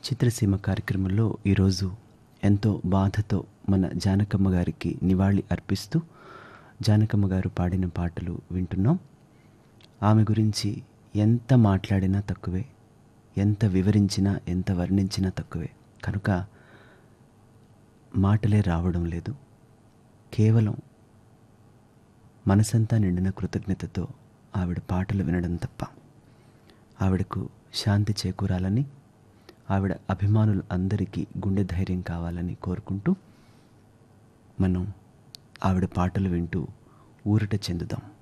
చిత్రసీమ కార్యక్రమంలో ఈరోజు ఎంతో బాధతో మన జానకమ్మ గారికి నివాళి అర్పిస్తూ జానకమ్మ గారు పాడిన పాటలు వింటున్నాం ఆమె గురించి ఎంత మాట్లాడినా తక్కువే ఎంత వివరించినా ఎంత వర్ణించినా తక్కువే కనుక మాటలే రావడం లేదు కేవలం మనసంతా నిండిన కృతజ్ఞతతో ఆవిడ పాటలు వినడం తప్ప ఆవిడకు శాంతి చేకూరాలని ఆవిడ అభిమానులు అందరికీ గుండె ధైర్యం కావాలని కోరుకుంటూ మనం ఆవిడ పాటలు వింటూ ఊరట చెందుదాం